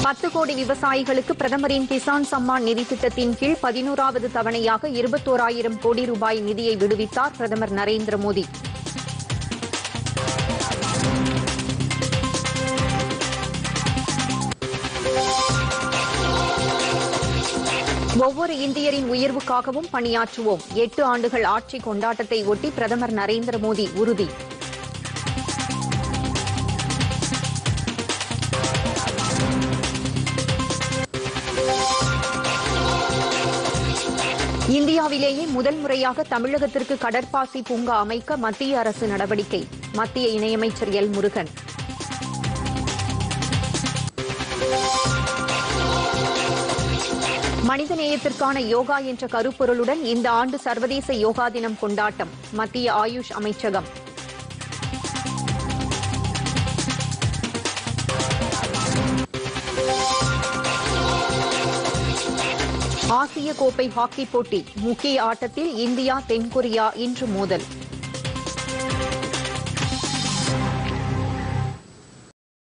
பத்து கோடி விவசாயிகளுக்கு பிரதமரின் கிசான் சம்மான் நிதி திட்டத்தின் கீழ் பதினோராவது தவணையாக இருபத்தோராயிரம் கோடி ரூபாய் நிதியை விடுவித்தார் பிரதமர் நரேந்திர மோடி ஒவ்வொரு இந்தியரின் உயர்வுக்காகவும் பணியாற்றுவோம் எட்டு ஆண்டுகள் ஆட்சி கொண்டாட்டத்தை ஒட்டி பிரதமர் நரேந்திர மோடி உறுதி இந்தியாவிலேயே முதல் முறையாக தமிழகத்திற்கு கடற்பாசி பூங்கா அமைக்க மத்திய அரசு நடவடிக்கை மத்திய இணையமைச்சர் எல் முருகன் மனிதநேயத்திற்கான யோகா என்ற கருப்பொருளுடன் இந்த ஆண்டு சர்வதேச யோகா தினம் கொண்டாட்டம் மத்திய ஆயுஷ் அமைச்சகம் ஆசிய கோப்பை ஹாக்கி போட்டி முக்கிய ஆட்டத்தில் இந்தியா தென்கொரியா இன்று மோதல்